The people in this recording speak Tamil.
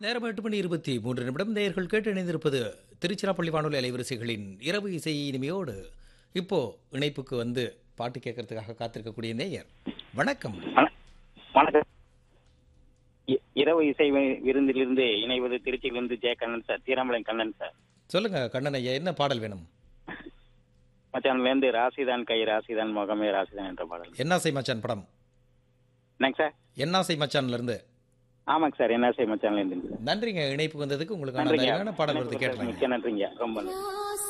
நேரம் எட்டு மணி இருபத்தி மூன்று நிமிடம் நேயர்கள் கேட்டு இணைந்திருப்பது திருச்சிராப்பள்ளி வானொலி அலைவரிசைகளின் இரவு இசை இனிமையோடு இப்போ இணைப்புக்கு வந்து பாட்டு கேட்கறதுக்காக காத்திருக்கக்கூடிய நேயர் வணக்கம் வண- வணக்கம் இ- இரவு இசை வி- விருந்திலிருந்து இணைவது திருச்சியிலிருந்து ஜெய கண்ணன் சார் தீராமலை கண்ணன் சார் சொல்லுங்க கண்ணன் ஐயா என்ன பாடல் வேணும் மச்சான்ல இருந்து ராசிதான் கை ராசிதான் முகமே ராசிதான் என்ற பாடல் என்னாசை மச்சான் படம் என்னங்க சார் என்னாசை மச்சான்ல இருந்து ஆமாங்க சார் என்ன செய்ய மச்சான்ல இருந்து நன்றிங்க இணைப்பு வந்ததுக்கு உங்களுக்கான நன்றிங்க நிறைவான பாடல் வருது கேட்டுறாங்க மிக்க நன்றிங்க ரொம்ப நன்றி ஆசை